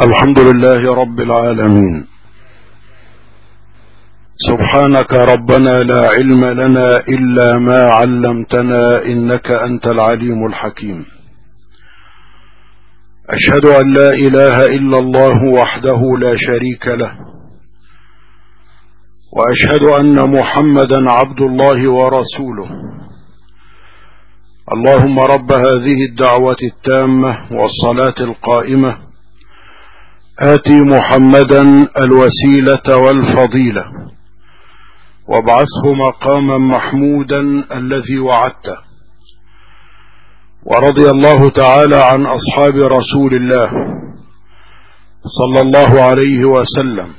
الحمد لله رب العالمين سبحانك ربنا لا علم لنا إلا ما علمتنا إنك أنت العليم الحكيم أشهد أن لا إله إلا الله وحده لا شريك له وأشهد أن محمدا عبد الله ورسوله اللهم رب هذه الدعوة التامة والصلاة القائمة آتي محمدا الوسيلة والفضيلة وابعثه مقاما محمودا الذي وعدته ورضي الله تعالى عن أصحاب رسول الله صلى الله عليه وسلم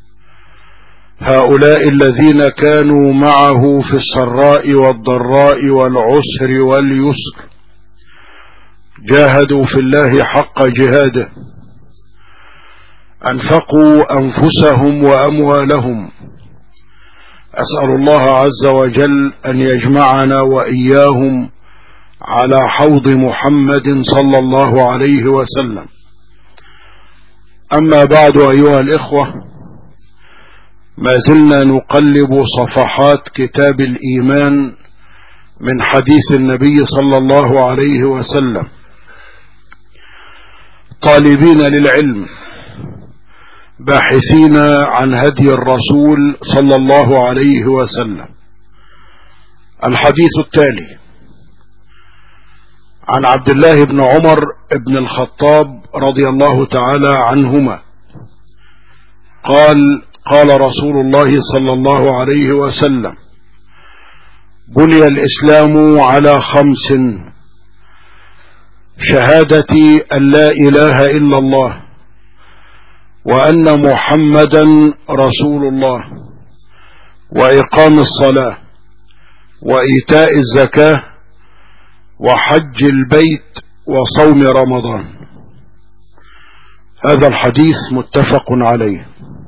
هؤلاء الذين كانوا معه في السراء والضراء والعسر واليسر جاهدوا في الله حق جهاده أنفقوا أنفسهم وأموالهم أسأل الله عز وجل أن يجمعنا وإياهم على حوض محمد صلى الله عليه وسلم أما بعد أيها الإخوة ما زلنا نقلب صفحات كتاب الإيمان من حديث النبي صلى الله عليه وسلم طالبين للعلم باحثين عن هدي الرسول صلى الله عليه وسلم الحديث التالي عن عبد الله بن عمر بن الخطاب رضي الله تعالى عنهما قال قال رسول الله صلى الله عليه وسلم بني الإسلام على خمس شهادة أن لا إله إلا الله وأن محمدا رسول الله وإقام الصلاة وإيتاء الزكاة وحج البيت وصوم رمضان هذا الحديث متفق عليه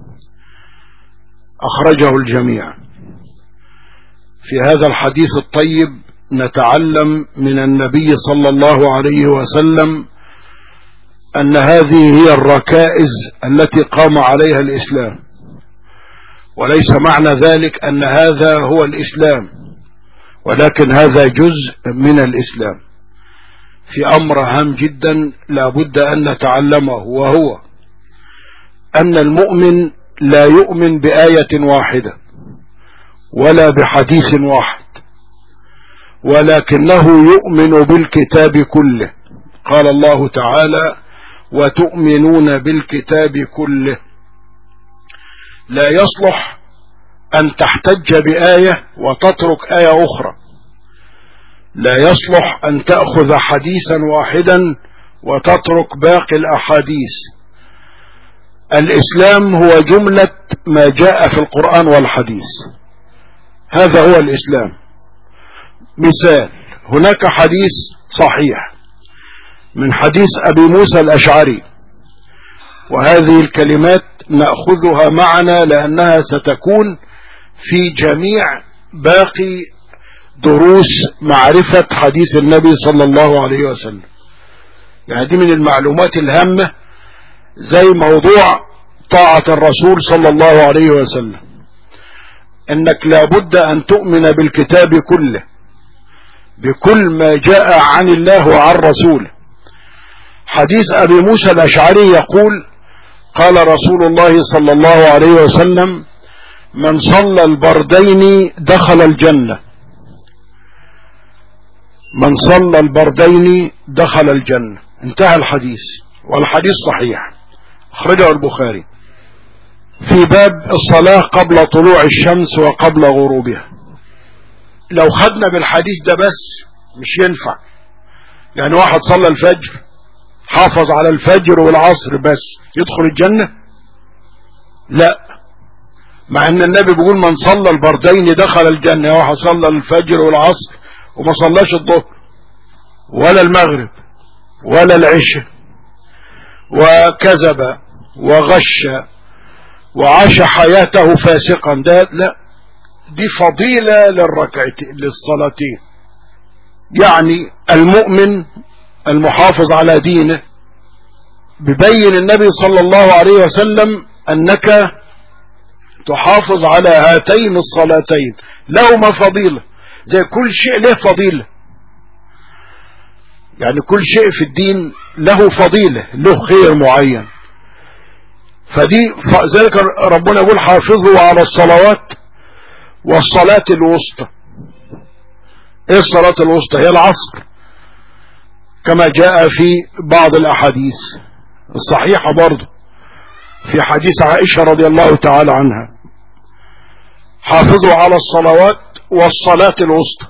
أخرجه الجميع في هذا الحديث الطيب نتعلم من النبي صلى الله عليه وسلم أن هذه هي الركائز التي قام عليها الإسلام وليس معنى ذلك أن هذا هو الإسلام ولكن هذا جزء من الإسلام في أمر هام جدا لا بد أن نتعلمه وهو أن المؤمن لا يؤمن بآية واحدة ولا بحديث واحد ولكنه يؤمن بالكتاب كله قال الله تعالى وتؤمنون بالكتاب كله لا يصلح أن تحتج بآية وتترك آية أخرى لا يصلح أن تأخذ حديثا واحدا وتترك باقي الأحاديث الإسلام هو جملة ما جاء في القرآن والحديث هذا هو الإسلام مثال هناك حديث صحيح من حديث أبي موسى الأشعري وهذه الكلمات نأخذها معنا لأنها ستكون في جميع باقي دروس معرفة حديث النبي صلى الله عليه وسلم يعني دي من المعلومات الهامة زي موضوع طاعة الرسول صلى الله عليه وسلم انك لابد ان تؤمن بالكتاب كله بكل ما جاء عن الله وعن رسوله حديث ابي موسى الاشعري يقول قال رسول الله صلى الله عليه وسلم من صلى البردين دخل الجنة من صلى البردين دخل الجنة انتهى الحديث والحديث صحيح أخرجه البخاري في باب الصلاة قبل طلوع الشمس وقبل غروبها لو خدنا بالحديث ده بس مش ينفع يعني واحد صلى الفجر حافظ على الفجر والعصر بس يدخل الجنة لا مع ان النبي بيقول من صلى البردين دخل الجنة واحد صلى الفجر والعصر وما صلاش الظهر ولا المغرب ولا العشاء وكذب وغش وعاش حياته فاسقا ده لا دي فضيلة للركعتين للصلاتين يعني المؤمن المحافظ على دينه ببين النبي صلى الله عليه وسلم أنك تحافظ على هاتين الصلاتين لهما فضيلة زي كل شيء له فضيلة يعني كل شيء في الدين له فضيلة له خير معين فدي ذلك ربنا يقول حافظوا على الصلوات والصلاة الوسطى ايه الصلاة الوسطى هي العصر كما جاء في بعض الاحاديث الصحيحة برضه في حديث عائشة رضي الله تعالى عنها حافظوا على الصلوات والصلاة الوسطى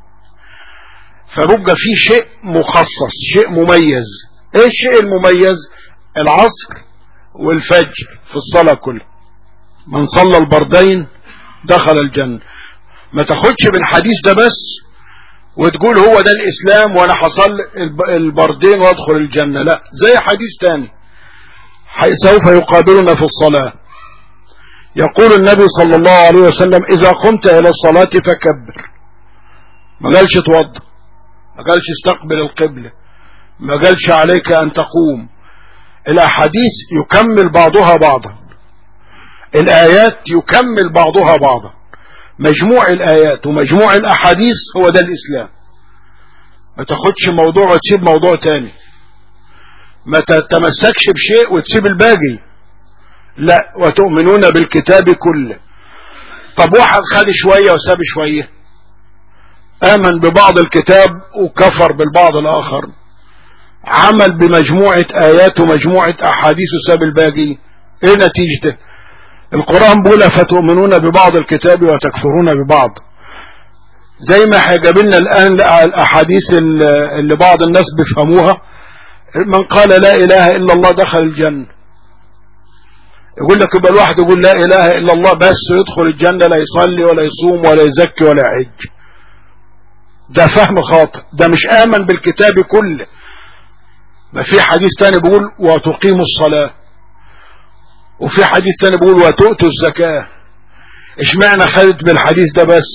فبقى في شيء مخصص شيء مميز ايه الشيء المميز العصر والفجر في الصلاة كلها من صلى البردين دخل الجنة ما تاخدش بالحديث ده بس وتقول هو ده الاسلام وانا حصل البردين وادخل الجنة لا زي حديث تاني سوف يقابلنا في الصلاة يقول النبي صلى الله عليه وسلم اذا قمت الى الصلاة فكبر ما قالش توضى ما قالش استقبل القبلة ما قالش عليك ان تقوم الاحاديث يكمل بعضها بعضا الايات يكمل بعضها بعضا مجموع الايات ومجموع الاحاديث هو ده الاسلام ما تاخدش موضوع وتسيب موضوع تاني ما تتمسكش بشيء وتسيب الباقي لا وتؤمنون بالكتاب كله طب واحد خد شوية وساب شوية امن ببعض الكتاب وكفر بالبعض الاخر عمل بمجموعة ايات ومجموعة احاديث وساب الباقي ايه نتيجته القرآن بيقول فتؤمنون ببعض الكتاب وتكفرون ببعض زي ما هيجابلنا الآن الأحاديث اللي بعض الناس بيفهموها من قال لا إله إلا الله دخل الجنة يقول لك يبقى الواحد يقول لا إله إلا الله بس يدخل الجنة لا يصلي ولا يصوم ولا يزكي ولا يحج ده فهم خاطئ ده مش آمن بالكتاب كله ما في حديث تاني بيقول وتقيموا الصلاة وفي حديث تاني بيقول وتؤتوا الزكاة اشمعنى خدت بالحديث ده بس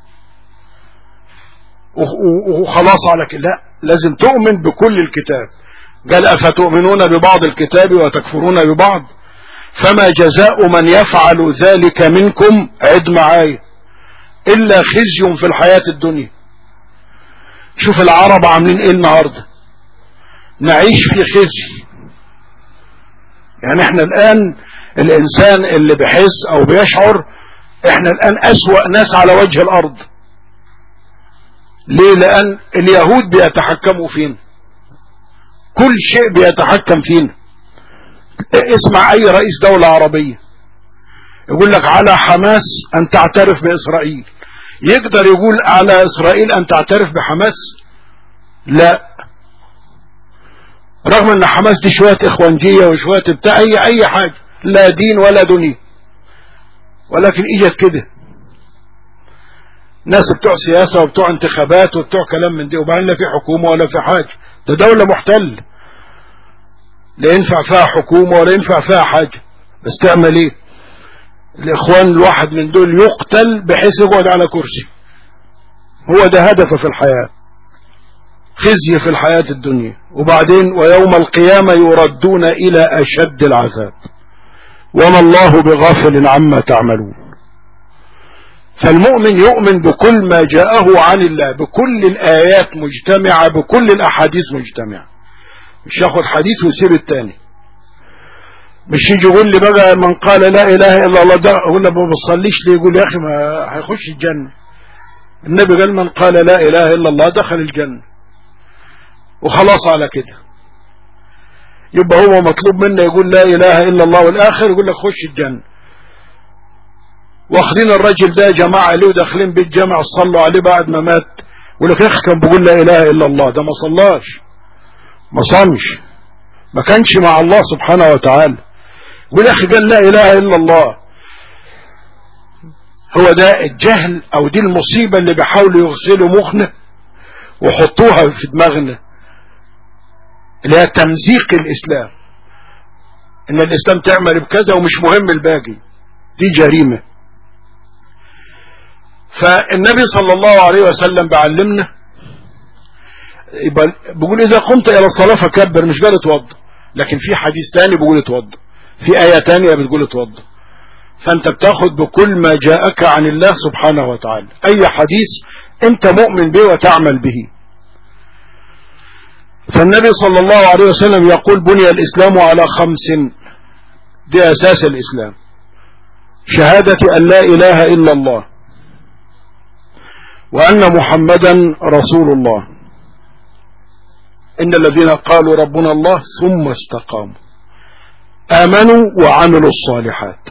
وخلاص على كده لا لازم تؤمن بكل الكتاب قال أفتؤمنون ببعض الكتاب وتكفرون ببعض فما جزاء من يفعل ذلك منكم عد معايا إلا خزي في الحياة الدنيا شوف العرب عاملين ايه النهاردة نعيش في خزي يعني احنا الآن الإنسان اللي بيحس أو بيشعر احنا الآن أسوأ ناس على وجه الأرض ليه لأن اليهود بيتحكموا فينا كل شيء بيتحكم فينا اسمع أي رئيس دولة عربية يقول لك على حماس أن تعترف بإسرائيل يقدر يقول على إسرائيل أن تعترف بحماس لا رغم ان حماس دي شوية اخوانجية وشوية بتاع اي اي حاجة لا دين ولا دنيا ولكن اجت كده ناس بتوع سياسة وبتوع انتخابات وبتوع كلام من دي وبعدين لا في حكومة ولا في حاجة ده دولة محتل لا ينفع فيها حكومة ولا ينفع فيها حاجة بس تعمل ايه الاخوان الواحد من دول يقتل بحيث يقعد على كرسي هو ده هدفه في الحياة خزي في الحياة الدنيا وبعدين ويوم القيامة يردون إلى أشد العذاب وما الله بغافل عما تعملون فالمؤمن يؤمن بكل ما جاءه عن الله بكل الآيات مجتمعة بكل الأحاديث مجتمعة مش ياخد حديث ويسيب التاني مش يجي يقول لي بقى من قال لا إله إلا الله ده أقول له ما بصليش ليه يقول يا أخي ما هيخش الجنة النبي قال من قال لا إله إلا الله دخل الجنة وخلاص على كده يبقى هو مطلوب منا يقول لا إله إلا الله والآخر يقول لك خش الجنة واخدين الرجل ده جماعة له داخلين بيت جامع صلوا عليه بعد ما مات يقول لك يا اخي كان بيقول لا إله إلا الله ده ما صلاش ما صامش ما كانش مع الله سبحانه وتعالى يقول يا اخي قال لا إله إلا الله هو ده الجهل أو دي المصيبة اللي بيحاولوا يغسلوا مخنا وحطوها في دماغنا اللي هي تمزيق الإسلام إن الإسلام تعمل بكذا ومش مهم الباقي دي جريمة فالنبي صلى الله عليه وسلم بعلمنا يبقى بيقول إذا قمت إلى الصلاة فكبر مش قال اتوضى لكن في حديث تاني بيقول اتوضى في آية تانية بتقول اتوضى فانت بتاخد بكل ما جاءك عن الله سبحانه وتعالى اي حديث انت مؤمن به وتعمل به فالنبي صلى الله عليه وسلم يقول بني الاسلام على خمس دي اساس الاسلام شهادة ان لا اله الا الله وان محمدا رسول الله ان الذين قالوا ربنا الله ثم استقاموا امنوا وعملوا الصالحات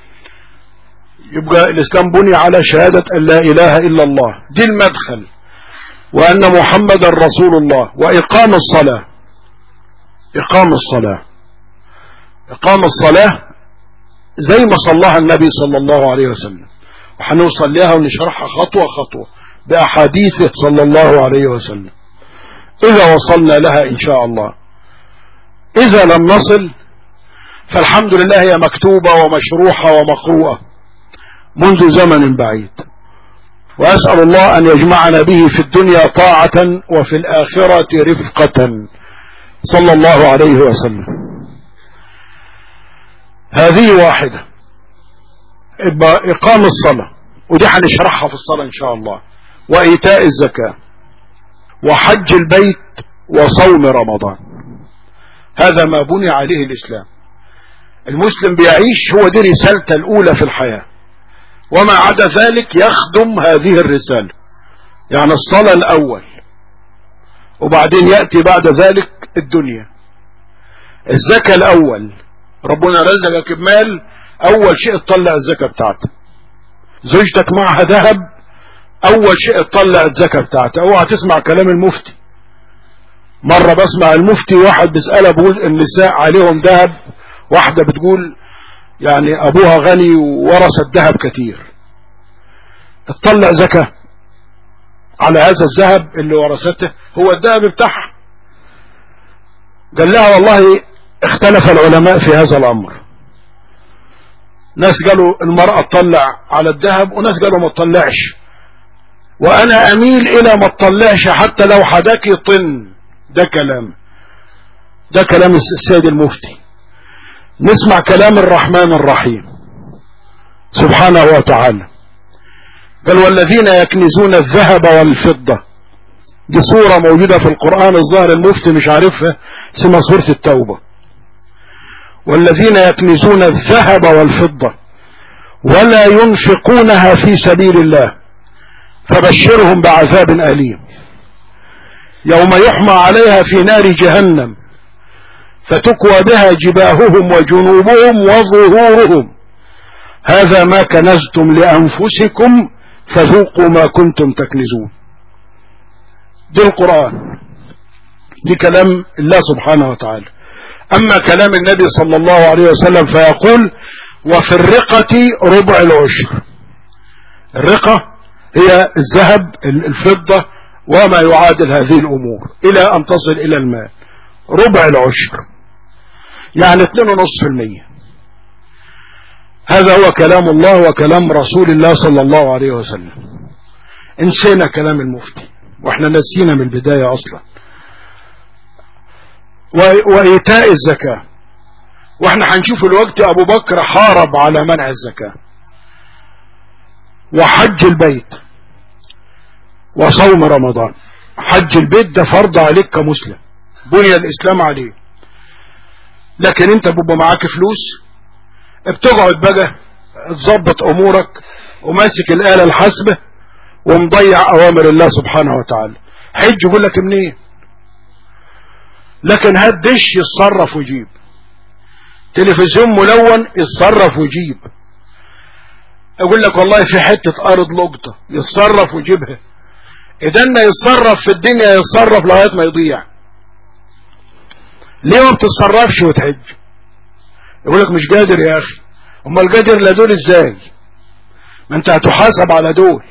يبقى الإسلام بني على شهادة أن لا إله إلا الله دي المدخل وأن محمد رسول الله وإقام الصلاة إقام الصلاة إقام الصلاة زي ما صلاها النبي صلى الله عليه وسلم وحنوصل لها ونشرحها خطوة خطوة بأحاديثه صلى الله عليه وسلم إذا وصلنا لها إن شاء الله إذا لم نصل فالحمد لله هي مكتوبة ومشروحة ومقروءة منذ زمن بعيد وأسأل الله أن يجمعنا به في الدنيا طاعة وفي الآخرة رفقة صلى الله عليه وسلم هذه واحدة إقام الصلاة ودي هنشرحها في الصلاة إن شاء الله وإيتاء الزكاة وحج البيت وصوم رمضان هذا ما بني عليه الإسلام المسلم بيعيش هو دي رسالته الأولى في الحياة وما عدا ذلك يخدم هذه الرسالة يعني الصلاة الأول وبعدين يأتي بعد ذلك الدنيا الزكاة الأول ربنا رزقك بمال أول شيء تطلع الزكاة بتاعتك زوجتك معها ذهب أول شيء تطلع الزكاة بتاعتك اوعى تسمع كلام المفتي مرة بسمع المفتي واحد بيسألها بيقول النساء عليهم ذهب واحدة بتقول يعني ابوها غني وورث الذهب كتير تطلع زكاة على هذا الذهب اللي ورثته هو الذهب بتاعها قال لها والله اختلف العلماء في هذا الامر ناس قالوا المرأة تطلع على الذهب وناس قالوا ما تطلعش وانا اميل الى ما تطلعش حتى لو حداك طن ده كلام ده كلام السيد المفتي نسمع كلام الرحمن الرحيم سبحانه وتعالى قال والذين يكنزون الذهب والفضة دي صورة موجودة في القرآن الظاهر المفتي مش عارفها اسمها سورة التوبة والذين يكنزون الذهب والفضة ولا ينفقونها في سبيل الله فبشرهم بعذاب أليم يوم يحمى عليها في نار جهنم فتكوى بها جباههم وجنوبهم وظهورهم هذا ما كنزتم لأنفسكم فذوقوا ما كنتم تكنزون دي القرآن دي كلام الله سبحانه وتعالى أما كلام النبي صلى الله عليه وسلم فيقول وفي الرقة ربع العشر الرقة هي الذهب الفضة وما يعادل هذه الأمور إلى أن تصل إلى المال ربع العشر يعني 2.5% هذا هو كلام الله وكلام رسول الله صلى الله عليه وسلم انسينا كلام المفتي واحنا نسينا من البداية اصلا وإيتاء الزكاة واحنا هنشوف الوقت ابو بكر حارب على منع الزكاة وحج البيت وصوم رمضان حج البيت ده فرض عليك كمسلم بني الاسلام عليه لكن انت بيبقى معاك فلوس بتقعد بقى تظبط امورك وماسك الآلة الحاسبة ومضيع اوامر الله سبحانه وتعالى حج يقول لك منين لكن هات دش يتصرف ويجيب تلفزيون ملون يتصرف ويجيب اقول لك والله في حتة ارض لقطة يتصرف ويجيبها اذا ما يتصرف في الدنيا يتصرف لغاية ما يضيع ليه ما بتتصرفش وتحج يقول لك مش قادر يا اخي امال قادر لدول ازاي ما انت هتحاسب على دول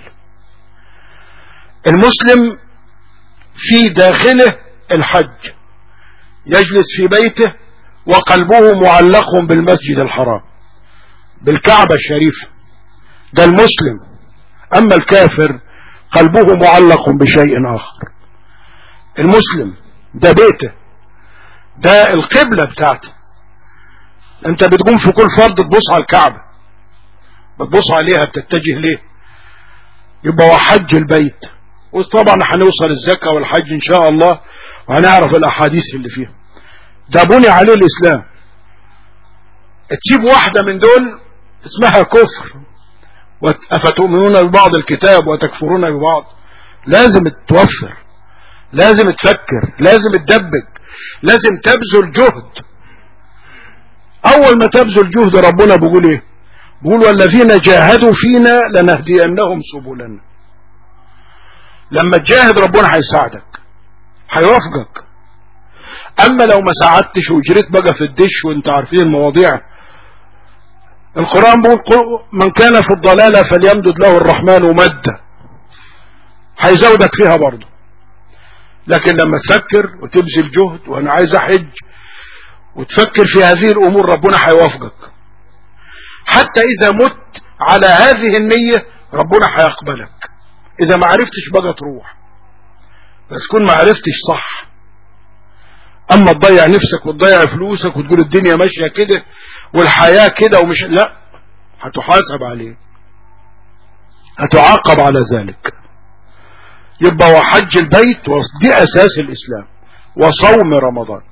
المسلم في داخله الحج يجلس في بيته وقلبه معلق بالمسجد الحرام بالكعبة الشريفة ده المسلم اما الكافر قلبه معلق بشيء اخر المسلم ده بيته ده القبلة بتاعته انت بتقوم في كل فرض تبص على الكعبة بتبص عليها بتتجه ليه يبقى هو حج البيت وطبعا هنوصل الزكاة والحج ان شاء الله وهنعرف الاحاديث اللي فيها ده بني عليه الاسلام تسيب واحدة من دول اسمها كفر أفتؤمنون ببعض الكتاب وتكفرون ببعض لازم توفر لازم تفكر لازم تدبج لازم تبذل جهد اول ما تبذل جهد ربنا بيقول ايه بيقول والذين جاهدوا فينا لنهدينهم سبلنا لما تجاهد ربنا هيساعدك هيوافقك اما لو ما ساعدتش وجريت بقى في الدش وانت عارفين المواضيع القرآن بيقول من كان في الضلالة فليمدد له الرحمن مدا هيزودك فيها برضه لكن لما تفكر وتبذل جهد وانا عايز احج وتفكر في هذه الامور ربنا هيوافقك حتى اذا مت على هذه النية ربنا هيقبلك اذا ما عرفتش بقى تروح بس كون ما عرفتش صح اما تضيع نفسك وتضيع فلوسك وتقول الدنيا ماشية كده والحياة كده ومش لا هتحاسب عليه هتعاقب على ذلك يبقى وحج البيت دي اساس الاسلام وصوم رمضان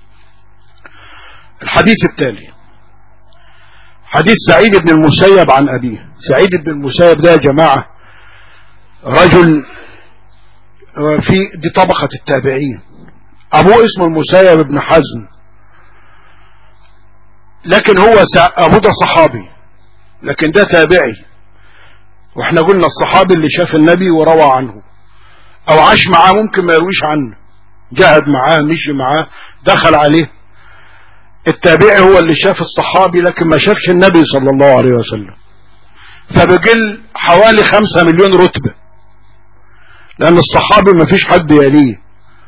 الحديث التالي حديث سعيد بن المسيب عن أبيه سعيد بن المسيب ده يا جماعة رجل في دي طبقة التابعين أبوه اسمه المسيب بن حزم لكن هو أبوه ده صحابي لكن ده تابعي واحنا قلنا الصحابي اللي شاف النبي وروى عنه او عاش معاه ممكن ما يرويش عنه جاهد معاه مشي معاه دخل عليه التابعي هو اللي شاف الصحابي لكن ما شافش النبي صلى الله عليه وسلم فبقل حوالي خمسة مليون رتبة لأن الصحابي ما فيش حد يليه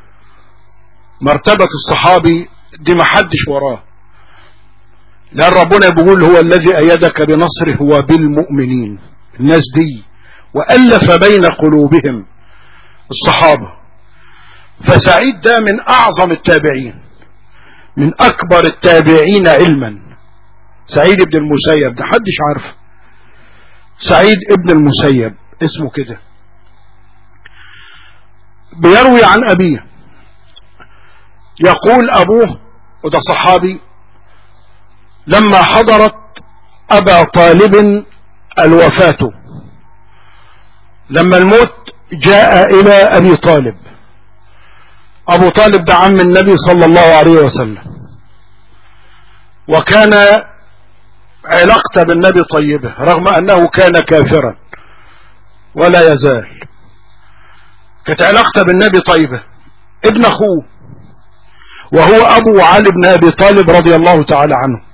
مرتبة الصحابي دي ما حدش وراه لأن ربنا بيقول هو الذي أيدك بنصره وبالمؤمنين الناس دي وألف بين قلوبهم الصحابة فسعيد ده من أعظم التابعين من أكبر التابعين علما سعيد بن المسيب ده حدش عارفه سعيد ابن المسيب اسمه كده بيروي عن أبيه يقول أبوه وده صحابي لما حضرت أبا طالب الوفاة لما الموت جاء إلى أبي طالب أبو طالب ده عم النبي صلى الله عليه وسلم وكان علاقته بالنبي طيبة رغم أنه كان كافرا ولا يزال كانت علاقته بالنبي طيبة ابن أخوه وهو أبو علي بن أبي طالب رضي الله تعالى عنه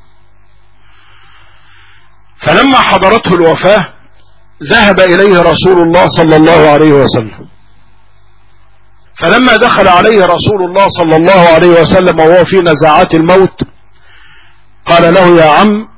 فلما حضرته الوفاة ذهب إليه رسول الله صلى الله عليه وسلم فلما دخل عليه رسول الله صلى الله عليه وسلم وهو في نزاعات الموت قال له يا عم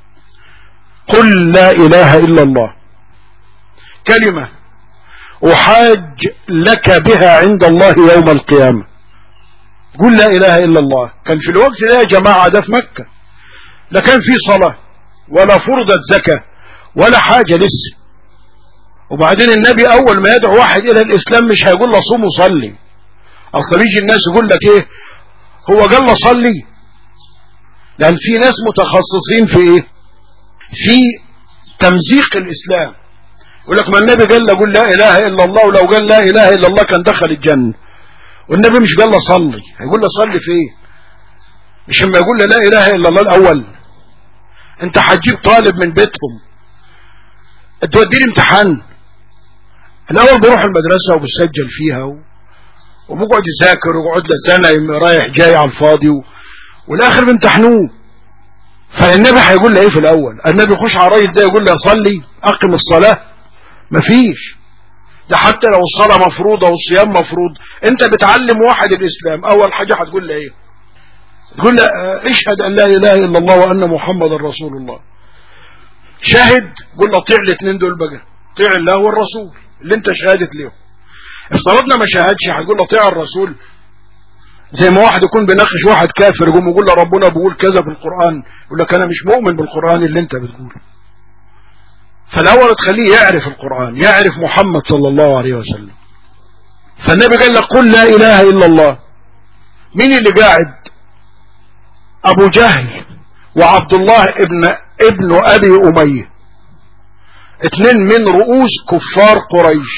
قل لا إله إلا الله كلمة أحاج لك بها عند الله يوم القيامة قل لا إله إلا الله كان في الوقت ده يا جماعة ده في مكة لا كان في صلاة ولا فرضت زكاة ولا حاجة لسه وبعدين النبي أول ما يدعو واحد إلى الإسلام مش هيقول له صوم وصلي أصلا بيجي الناس يقول لك إيه هو قال له صلي لأن في ناس متخصصين في إيه في تمزيق الإسلام يقول لك ما النبي قال له قل لا إله إلا الله ولو قال لا إله إلا الله كان دخل الجنة والنبي مش قال له صلي هيقول له صلي في إيه مش لما يقول له لا إله إلا الله الأول أنت هتجيب طالب من بيتهم توديه امتحان الأول بيروح المدرسة وبيسجل فيها و... وبيقعد يذاكر ويقعد له سنة رايح جاي على الفاضي و... والآخر بيمتحنوه فالنبي هيقول له ايه في الأول النبي يخش على الراجل ده يقول له صلي أقم الصلاة مفيش ده حتى لو الصلاة مفروضة والصيام مفروض انت بتعلم واحد الإسلام أول حاجة هتقول له ايه تقول له اشهد أن لا إله إلا الله وأن محمد رسول الله شاهد قول له طيع الاثنين دول بقى طيع الله والرسول اللي انت شهادت ليهم افترضنا ما شاهدش هتقول له طيع الرسول زي ما واحد يكون بيناقش واحد كافر يقوم يقول له ربنا بيقول كذا في القرآن يقول لك انا مش مؤمن بالقرآن اللي انت بتقوله فالاول تخليه يعرف القرآن يعرف محمد صلى الله عليه وسلم فالنبي قال لك قل لا اله الا الله مين اللي قاعد ابو جهل وعبد الله ابن ابن ابي اميه اثنين من رؤوس كفار قريش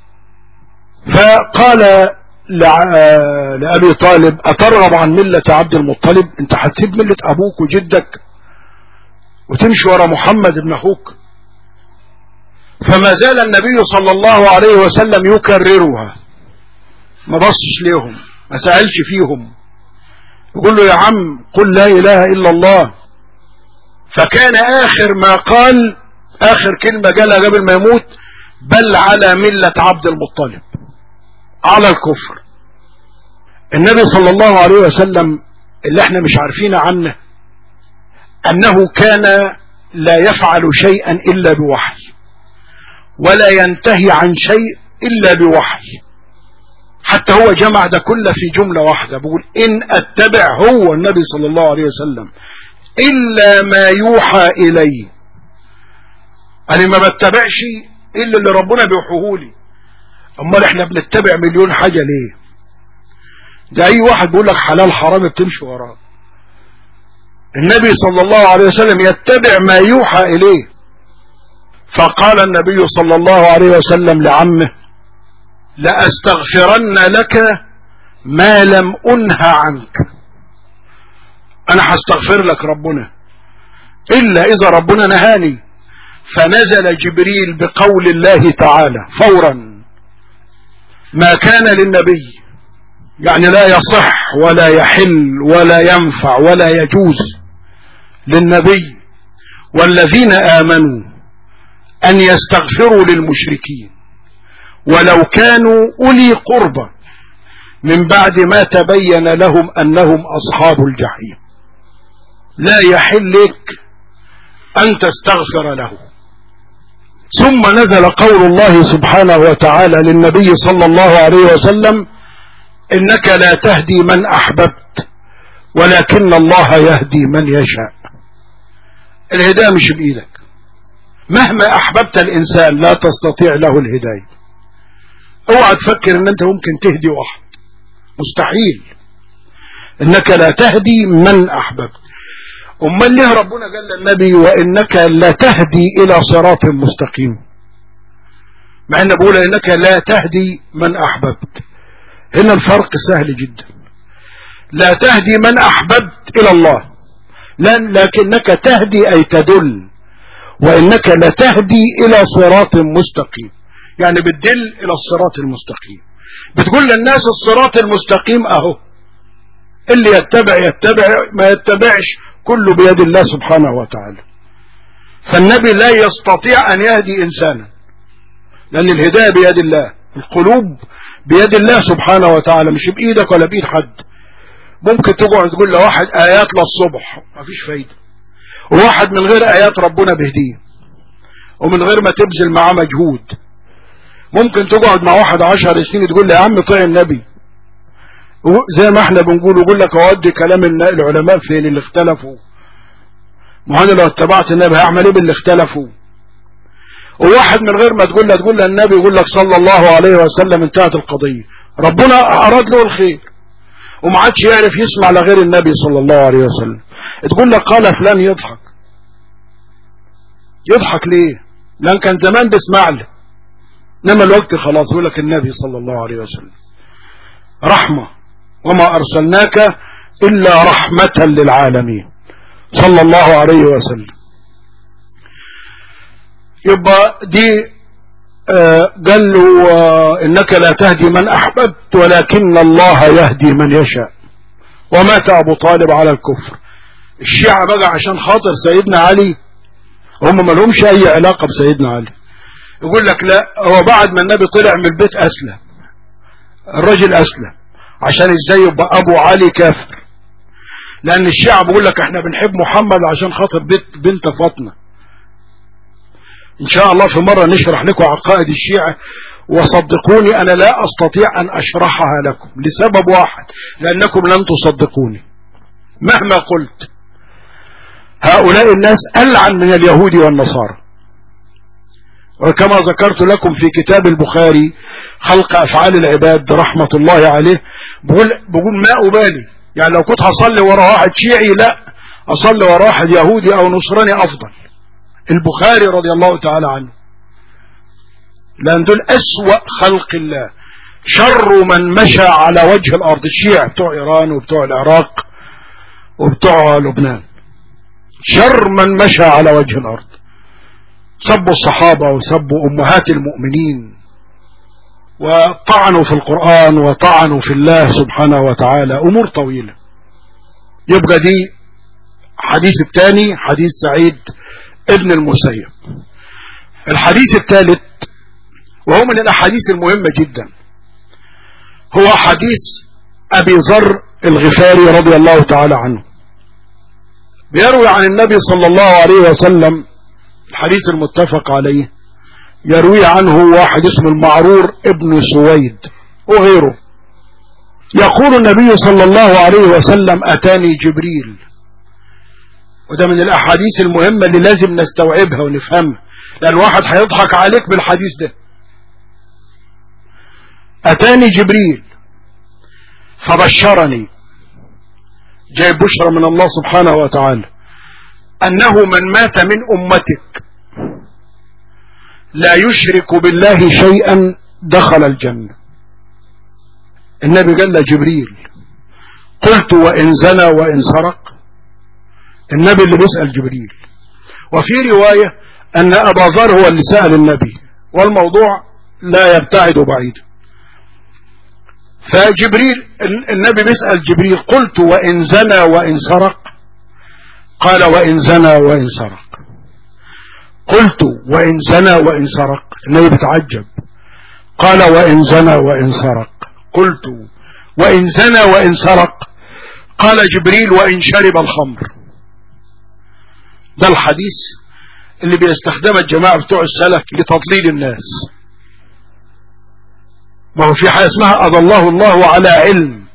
فقال لأبي طالب أترغب عن ملة عبد المطلب انت هتسيب ملة أبوك وجدك وتمشي ورا محمد بن أخوك فما زال النبي صلى الله عليه وسلم يكررها ما بصش ليهم ما سألش فيهم يقول له يا عم قل لا إله إلا الله فكان آخر ما قال آخر كلمة قالها قبل ما يموت بل على ملة عبد المطلب على الكفر النبي صلى الله عليه وسلم اللي احنا مش عارفين عنه انه كان لا يفعل شيئا الا بوحي ولا ينتهي عن شيء الا بوحي حتى هو جمع ده كله في جملة واحدة بيقول ان اتبع هو النبي صلى الله عليه وسلم الا ما يوحى الي انا ما بتبعش الا اللي ربنا بيوحوهولي امال احنا بنتبع مليون حاجة ليه ده اي واحد بيقول لك حلال حرام بتمشي وراه النبي صلى الله عليه وسلم يتبع ما يوحى اليه فقال النبي صلى الله عليه وسلم لعمه لأستغفرن لك ما لم أنهى عنك أنا هستغفر لك ربنا إلا إذا ربنا نهاني فنزل جبريل بقول الله تعالى فورا ما كان للنبي يعني لا يصح ولا يحل ولا ينفع ولا يجوز للنبي والذين آمنوا أن يستغفروا للمشركين ولو كانوا أولي قربى من بعد ما تبين لهم أنهم أصحاب الجحيم لا يحل لك أن تستغفر له ثم نزل قول الله سبحانه وتعالى للنبي صلى الله عليه وسلم إنك لا تهدي من أحببت ولكن الله يهدي من يشاء الهداية مش بإيدك مهما أحببت الإنسان لا تستطيع له الهداية اوعى تفكر ان انت ممكن تهدي واحد مستحيل انك لا تهدي من احببت امال ليه ربنا قال للنبي وانك لا تهدي الى صراط مستقيم مع ان بقول انك لا تهدي من احببت هنا الفرق سهل جدا لا تهدي من احببت الى الله لن لكنك تهدي اي تدل وانك لا تهدي الى صراط مستقيم يعني بتدل الى الصراط المستقيم بتقول للناس الصراط المستقيم اهو اللي يتبع يتبع ما يتبعش كله بيد الله سبحانه وتعالى فالنبي لا يستطيع ان يهدي انسانا لان الهداية بيد الله القلوب بيد الله سبحانه وتعالى مش بايدك ولا بايد حد ممكن تقعد تقول لواحد ايات للصبح مفيش فايدة وواحد من غير ايات ربنا بهديه ومن غير ما تبذل معاه مجهود ممكن تقعد مع واحد عشر سنين تقول له يا عم طيع النبي زي ما احنا بنقول يقول لك اودي كلام العلماء فين اللي اختلفوا ما انا لو اتبعت النبي هعمل ايه باللي اختلفوا وواحد من غير ما تقول له تقول له النبي يقول لك صلى الله عليه وسلم انتهت القضية ربنا اراد له الخير وما عادش يعرف يسمع لغير النبي صلى الله عليه وسلم تقول لك قال فلان يضحك يضحك ليه لان كان زمان بيسمع له انما الوقت خلاص يقول لك النبي صلى الله عليه وسلم رحمة وما أرسلناك إلا رحمة للعالمين صلى الله عليه وسلم يبقى دي آه قال له آه إنك لا تهدي من أحببت ولكن الله يهدي من يشاء ومات أبو طالب على الكفر الشيعة بقى عشان خاطر سيدنا علي هم ما لهمش أي علاقة بسيدنا علي يقول لك لا هو بعد ما النبي طلع من البيت أسلم الرجل أسلم عشان ازاي يبقى أبو علي كافر لأن الشيعة بيقول لك احنا بنحب محمد عشان خاطر بنت, بنت فاطمة إن شاء الله في مرة نشرح لكم عقائد الشيعة وصدقوني أنا لا أستطيع أن أشرحها لكم لسبب واحد لأنكم لن تصدقوني مهما قلت هؤلاء الناس ألعن من اليهود والنصارى وكما ذكرت لكم في كتاب البخاري خلق أفعال العباد رحمة الله عليه بقول, بقول ما أبالي يعني لو كنت هصلي ورا واحد شيعي لا أصلي ورا واحد يهودي أو نصراني أفضل البخاري رضي الله تعالى عنه لأن دول أسوأ خلق الله شر من مشى على وجه الأرض الشيعة بتوع إيران وبتوع العراق وبتوع لبنان شر من مشى على وجه الأرض سبوا الصحابة وسبوا أمهات المؤمنين وطعنوا في القرآن وطعنوا في الله سبحانه وتعالى أمور طويلة يبقى دي حديث الثاني حديث سعيد ابن المسيب الحديث الثالث وهو من الأحاديث المهمة جدا هو حديث أبي ذر الغفاري رضي الله تعالى عنه بيروي عن النبي صلى الله عليه وسلم الحديث المتفق عليه يروي عنه واحد اسمه المعرور ابن سويد وغيره يقول النبي صلى الله عليه وسلم أتاني جبريل وده من الأحاديث المهمة اللي لازم نستوعبها ونفهمها لأن واحد هيضحك عليك بالحديث ده أتاني جبريل فبشرني جاي بشرى من الله سبحانه وتعالى أنه من مات من أمتك لا يشرك بالله شيئا دخل الجنة النبي قال جبريل قلت وإن زنى وإن سرق النبي اللي بيسأل جبريل وفي رواية أن أبا ذر هو اللي سأل النبي والموضوع لا يبتعد بعيدا فجبريل النبي بيسأل جبريل قلت وإن زنى وإن سرق قال وإن زنى وإن سرق قلت وإن زنى وإن سرق النبي بتعجب قال وإن زنى وإن سرق قلت وإن زنى وإن سرق قال جبريل وإن شرب الخمر ده الحديث اللي بيستخدمه الجماعة بتوع السلف لتضليل الناس ما هو في حاجة اسمها أضله الله على علم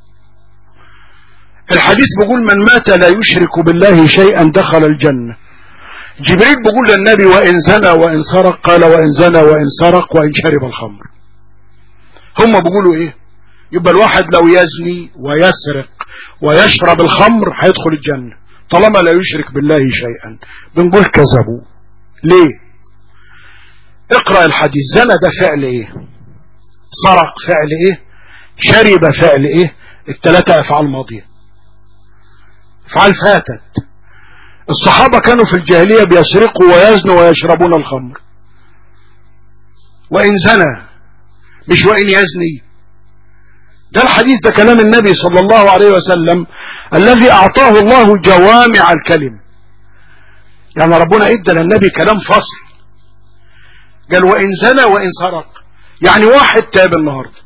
الحديث بيقول من مات لا يشرك بالله شيئا دخل الجنة جبريل بيقول للنبي وإن زنى وإن سرق قال وإن زنى وإن سرق وإن شرب الخمر هم بيقولوا إيه يبقى الواحد لو يزني ويسرق ويشرب الخمر هيدخل الجنة طالما لا يشرك بالله شيئا بنقول كذبوا ليه اقرأ الحديث زنى ده فعل ايه سرق فعل ايه شرب فعل ايه الثلاثة افعال ماضية افعال فاتت الصحابة كانوا في الجاهلية بيسرقوا ويزنوا ويشربون الخمر وإن زنى مش وإن يزني ده الحديث ده كلام النبي صلى الله عليه وسلم الذي أعطاه الله جوامع الكلم يعني ربنا ادى للنبي كلام فصل قال وإن زنى وإن سرق يعني واحد تاب النهاردة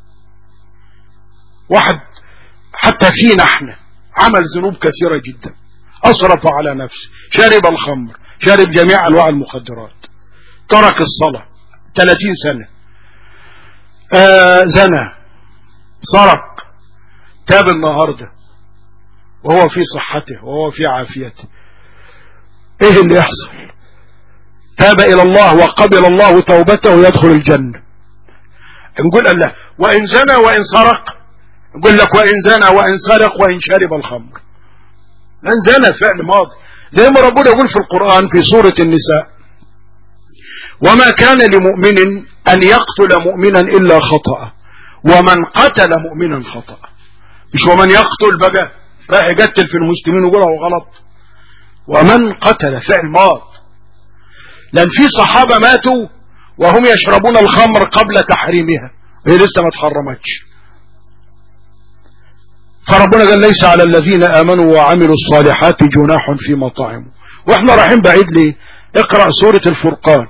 واحد حتى فينا احنا عمل ذنوب كثيرة جدا أصرف على نفسه شرب الخمر شرب جميع أنواع المخدرات ترك الصلاة 30 سنة آه زنى سرق تاب النهاردة وهو في صحته وهو في عافيته ايه اللي يحصل تاب الى الله وقبل الله توبته يدخل الجنة نقول الله وان زنى وان سرق نقول لك وان زنى وان سرق وان شرب الخمر من زنى فعل ماضي زي ما ربنا يقول في القرآن في سورة النساء وما كان لمؤمن أن يقتل مؤمنا إلا خطأ ومن قتل مؤمنا خطأ مش ومن يقتل بقى راح يقتل في المسلمين ويقولها غلط ومن قتل فعل ماض لأن في صحابة ماتوا وهم يشربون الخمر قبل تحريمها وهي لسه ما تحرمتش فربنا قال ليس على الذين آمنوا وعملوا الصالحات جناح في مطاعم واحنا رايحين بعيد ليه اقرأ سورة الفرقان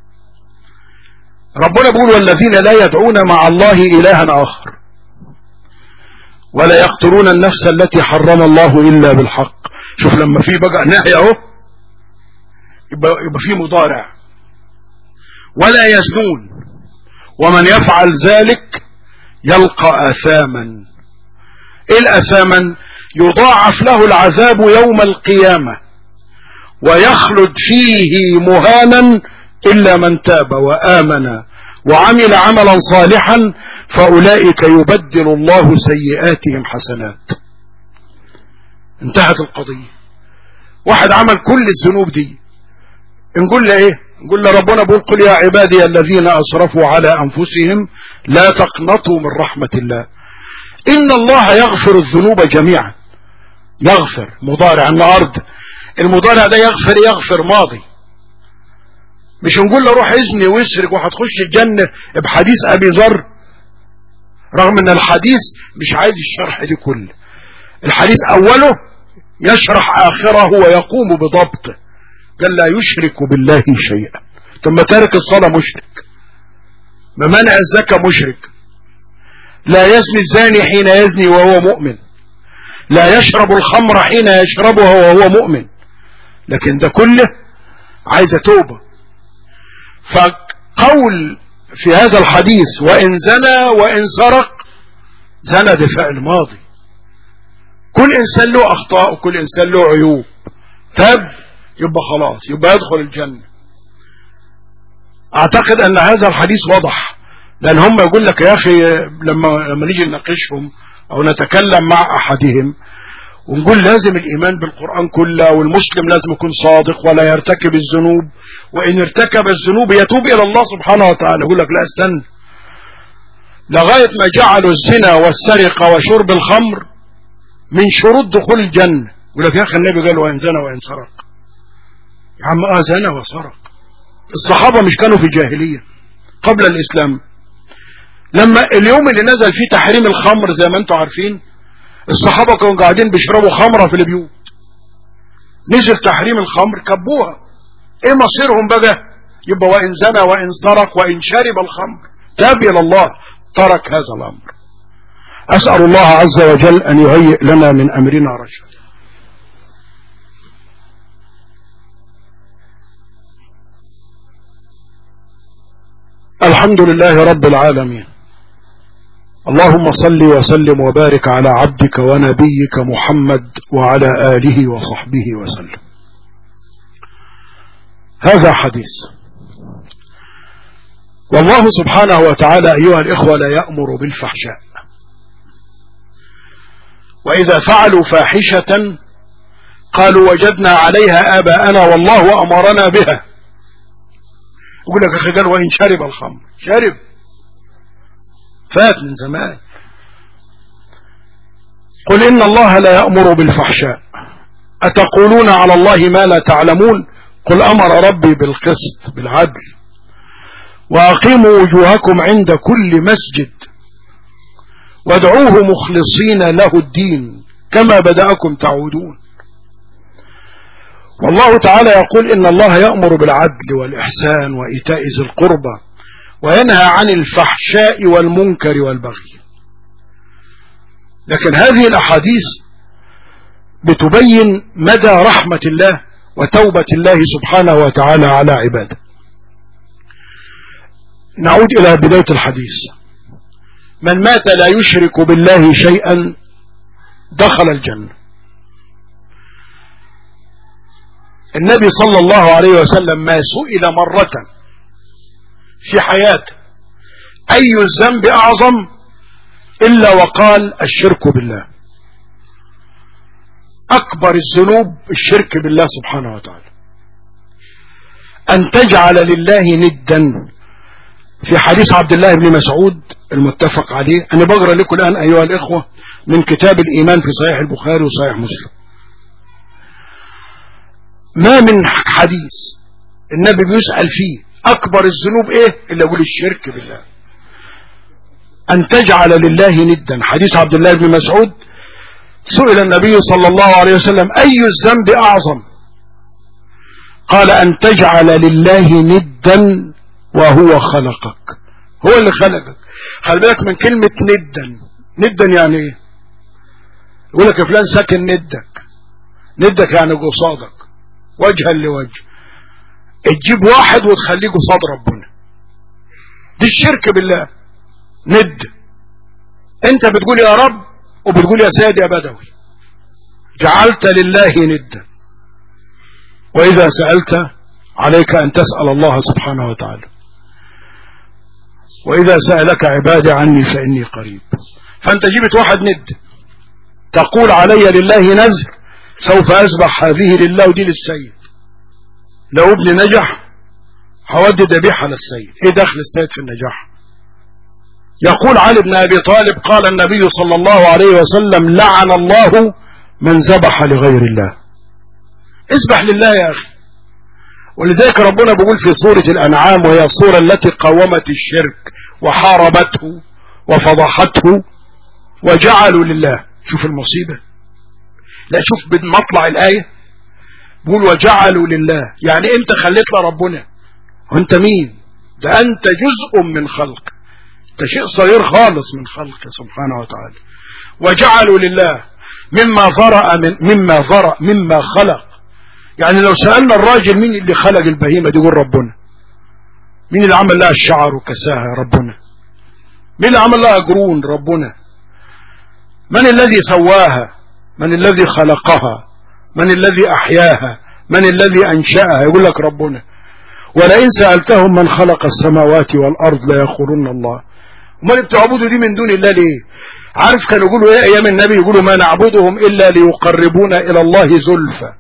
ربنا بيقول والذين لا يدعون مع الله إلها آخر ولا يقتلون النفس التي حرم الله إلا بالحق شوف لما في بقى نهي اهو يبقى, يبقى في مضارع ولا يزنون ومن يفعل ذلك يلقى اثاما ايه الاثاما يضاعف له العذاب يوم القيامة ويخلد فيه مهانا الا من تاب وامن وعمل عملا صالحا فاولئك يبدل الله سيئاتهم حسنات انتهت القضية واحد عمل كل الذنوب دي نقول له ايه نقول له ربنا بيقول قل يا عبادي الذين اسرفوا على انفسهم لا تقنطوا من رحمة الله ان الله يغفر الذنوب جميعا يغفر مضارع النهارده المضارع ده يغفر يغفر ماضي مش نقول له روح اذني واسرق وهتخش الجنة بحديث ابي ذر رغم ان الحديث مش عايز الشرح دي كله الحديث اوله يشرح اخره ويقوم بضبطه قال لا يشرك بالله شيئا ثم تارك الصلاة مشرك بمنع الزكاة مشرك لا يزني الزاني حين يزني وهو مؤمن لا يشرب الخمر حين يشربها وهو مؤمن لكن ده كله عايزة توبة فقول في هذا الحديث وإن زنى وإن سرق زنى ده فعل ماضي كل إنسان له أخطاء وكل إنسان له عيوب تاب يبقى خلاص يبقى يدخل الجنة أعتقد أن هذا الحديث واضح لأن هم يقول لك يا أخي لما لما نيجي نناقشهم أو نتكلم مع أحدهم ونقول لازم الإيمان بالقرآن كله والمسلم لازم يكون صادق ولا يرتكب الذنوب وإن ارتكب الذنوب يتوب إلى الله سبحانه وتعالى يقول لك لا استنى لغاية ما جعلوا الزنا والسرقة وشرب الخمر من شروط دخول الجنة يقول لك يا أخي النبي قال وإن زنى وإن سرق يا عم آه زنى وسرق الصحابة مش كانوا في جاهلية قبل الإسلام لما اليوم اللي نزل فيه تحريم الخمر زي ما انتم عارفين الصحابة كانوا قاعدين بيشربوا خمرة في البيوت نزل تحريم الخمر كبوها ايه مصيرهم بقى يبقى وان زنى وان سرق وان شرب الخمر تاب الى الله ترك هذا الامر اسأل الله عز وجل ان يهيئ لنا من امرنا رشدا الحمد لله رب العالمين اللهم صل وسلم وبارك على عبدك ونبيك محمد وعلى آله وصحبه وسلم هذا حديث والله سبحانه وتعالى أيها الإخوة لا يأمر بالفحشاء وإذا فعلوا فاحشة قالوا وجدنا عليها آباءنا والله أمرنا بها يقول لك أخي قال وإن شرب الخمر شرب فات من زمان قل إن الله لا يأمر بالفحشاء أتقولون على الله ما لا تعلمون قل أمر ربي بالقسط بالعدل وأقيموا وجوهكم عند كل مسجد وادعوه مخلصين له الدين كما بدأكم تعودون والله تعالى يقول إن الله يأمر بالعدل والإحسان وإيتاء ذي القربى وينهى عن الفحشاء والمنكر والبغي لكن هذه الأحاديث بتبين مدى رحمة الله وتوبة الله سبحانه وتعالى على عباده نعود إلى بداية الحديث من مات لا يشرك بالله شيئا دخل الجنة النبي صلى الله عليه وسلم ما سئل مرة في حياته أي الذنب أعظم إلا وقال الشرك بالله أكبر الذنوب الشرك بالله سبحانه وتعالى أن تجعل لله ندا في حديث عبد الله بن مسعود المتفق عليه أنا بقرأ لكم الآن أيها الإخوة من كتاب الإيمان في صحيح البخاري وصحيح مسلم ما من حديث النبي بيسأل فيه أكبر الذنوب إيه إلا يقول الشرك بالله أن تجعل لله ندا حديث عبد الله بن مسعود سئل النبي صلى الله عليه وسلم أي الذنب أعظم قال أن تجعل لله ندا وهو خلقك هو اللي خلقك خلي بالك من كلمة ندا ندا يعني ايه يقول لك يا فلان ساكن ندك ندك يعني قصادك وجها لوجه تجيب واحد وتخليه قصاد ربنا دي الشرك بالله ند انت بتقول يا رب وبتقول يا سيد يا بدوي جعلت لله ندا وإذا سألت عليك أن تسأل الله سبحانه وتعالى وإذا سألك عبادي عني فإني قريب فأنت جبت واحد ند تقول علي لله نذر سوف أسبح هذه لله ودي للسيد لو ابني نجح هودي ذبيحة للسيد ايه دخل السيد في النجاح يقول علي بن أبي طالب قال النبي صلى الله عليه وسلم لعن الله من ذبح لغير الله اسبح لله يا أخي ولذلك ربنا بيقول في سورة الأنعام وهي الصورة التي قومت الشرك وحاربته وفضحته وجعلوا لله شوف المصيبة لا شوف بمطلع الآية بيقول وجعلوا لله يعني انت خليت لربنا وانت مين ده انت جزء من خلق انت شيء صغير خالص من خلقه سبحانه وتعالى وجعلوا لله مما ذرأ من مما ذرأ مما خلق يعني لو سألنا الراجل مين اللي خلق البهيمة دي يقول ربنا مين اللي عمل لها الشعر وكساها ربنا مين اللي عمل لها قرون ربنا من الذي سواها من الذي خلقها من الذي أحياها من الذي أنشأها يقول لك ربنا ولئن سألتهم من خلق السماوات والأرض ليقولون الله امال بتعبدوا دي من دون الله ليه عارف كانوا يقولوا ايه ايام النبي يقولوا ما نعبدهم الا ليقربونا الى الله زلفى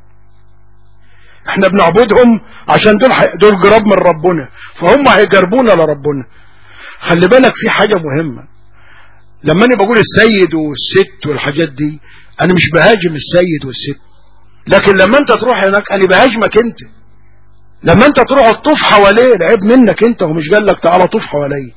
احنا بنعبدهم عشان دول دول جراب من ربنا فهم هيجربونا لربنا خلي بالك في حاجة مهمة لما انا بقول السيد والست والحاجات دي انا مش بهاجم السيد والست لكن لما انت تروح هناك انا بهاجمك انت لما انت تروح تطوف حواليه العيب منك انت ومش قال لك تعالى طوف حواليه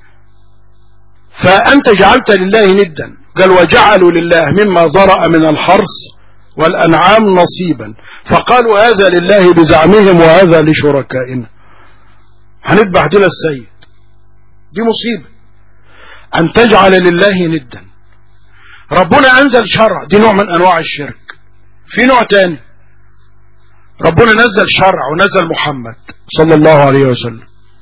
فانت جعلت لله ندا قال وجعلوا لله مما ذرأ من الحرث والأنعام نصيبا فقالوا هذا لله بزعمهم وهذا لشركائنا هنذبح دي للسيد دي مصيبة أن تجعل لله ندا ربنا أنزل شرع دي نوع من أنواع الشرك في نوع تاني ربنا نزل شرع ونزل محمد صلى الله عليه وسلم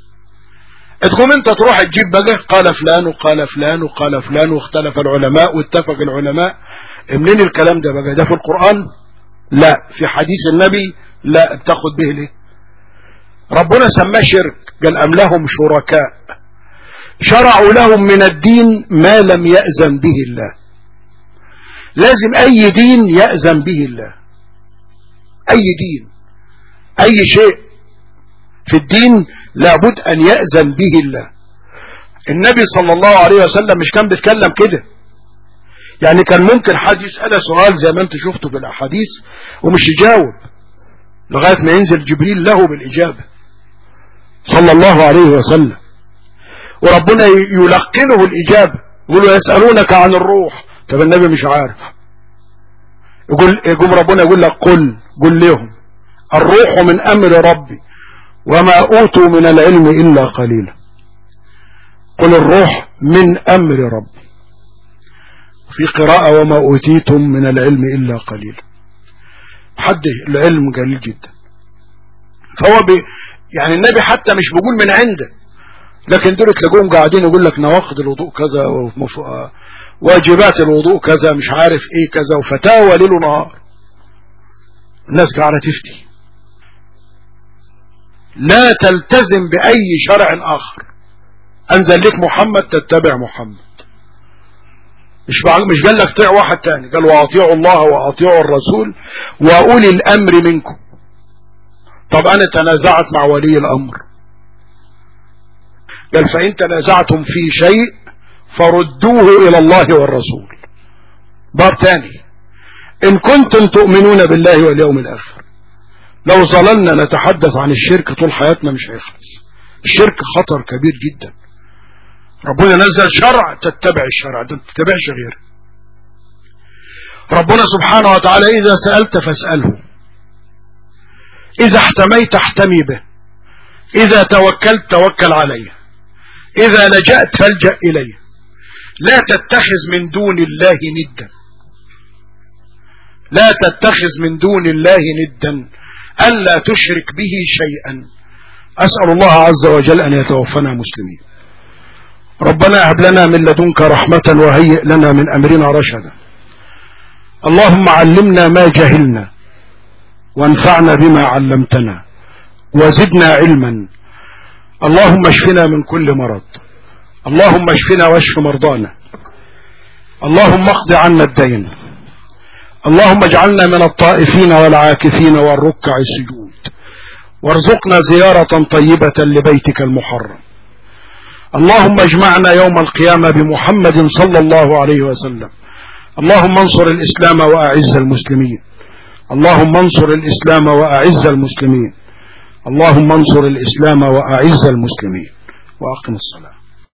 تقوم انت تروح تجيب بقى قال فلان وقال فلان وقال فلان واختلف العلماء واتفق العلماء منين الكلام ده بقى ده في القرآن لا في حديث النبي لا تاخد به ليه ربنا سماه شرك قال أم لهم شركاء شرعوا لهم من الدين ما لم يأذن به الله لازم أي دين يأذن به الله أي دين أي شيء في الدين لابد أن يأذن به الله النبي صلى الله عليه وسلم مش كان بيتكلم كده يعني كان ممكن حد يسأله سؤال زي ما انت شفته بالأحاديث ومش يجاوب لغاية ما ينزل جبريل له بالإجابة صلى الله عليه وسلم وربنا يلقنه الإجابة يقول يسألونك عن الروح طب النبي مش عارف يقول يقوم ربنا يقول لك قل قل لهم الروح من أمر ربي وما أوتوا من العلم إلا قليلا قل الروح من أمر ربي في قراءة وما أوتيتم من العلم إلا قليلا حد العلم قليل جدا فهو بي يعني النبي حتى مش بيقول من عنده لكن دول تلاقوهم قاعدين يقول لك نواقض الوضوء كذا واجبات الوضوء كذا مش عارف ايه كذا وفتاوى ليل ونهار الناس قاعدة تفتي لا تلتزم بأي شرع آخر أنزل لك محمد تتبع محمد مش مش قال لك طيع واحد تاني قال واطيعوا الله واطيعوا الرسول واولي الامر منكم طب انا تنازعت مع ولي الامر قال فان تنازعتم في شيء فردوه الى الله والرسول باب تاني ان كنتم تؤمنون بالله واليوم الاخر لو ظللنا نتحدث عن الشرك طول حياتنا مش هيخلص الشرك خطر كبير جدا ربنا نزل شرع تتبع الشرع ده تتبعش غيره ربنا سبحانه وتعالى إذا سألت فاسأله إذا احتميت احتمي به إذا توكلت توكل عليه إذا لجأت فالجأ إليه لا تتخذ من دون الله ندا لا تتخذ من دون الله ندا ألا تشرك به شيئا أسأل الله عز وجل أن يتوفنا مسلمين ربنا هب لنا من لدنك رحمة وهيئ لنا من أمرنا رشدا اللهم علمنا ما جهلنا وانفعنا بما علمتنا وزدنا علما اللهم اشفنا من كل مرض اللهم اشفنا واشف مرضانا اللهم اقض عنا الدين اللهم اجعلنا من الطائفين والعاكفين والركع السجود وارزقنا زيارة طيبة لبيتك المحرم اللهم اجمعنا يوم القيامة بمحمد صلى الله عليه وسلم اللهم انصر الإسلام وأعز المسلمين اللهم انصر الإسلام وأعز المسلمين اللهم انصر الإسلام وأعز المسلمين وأقم الصلاة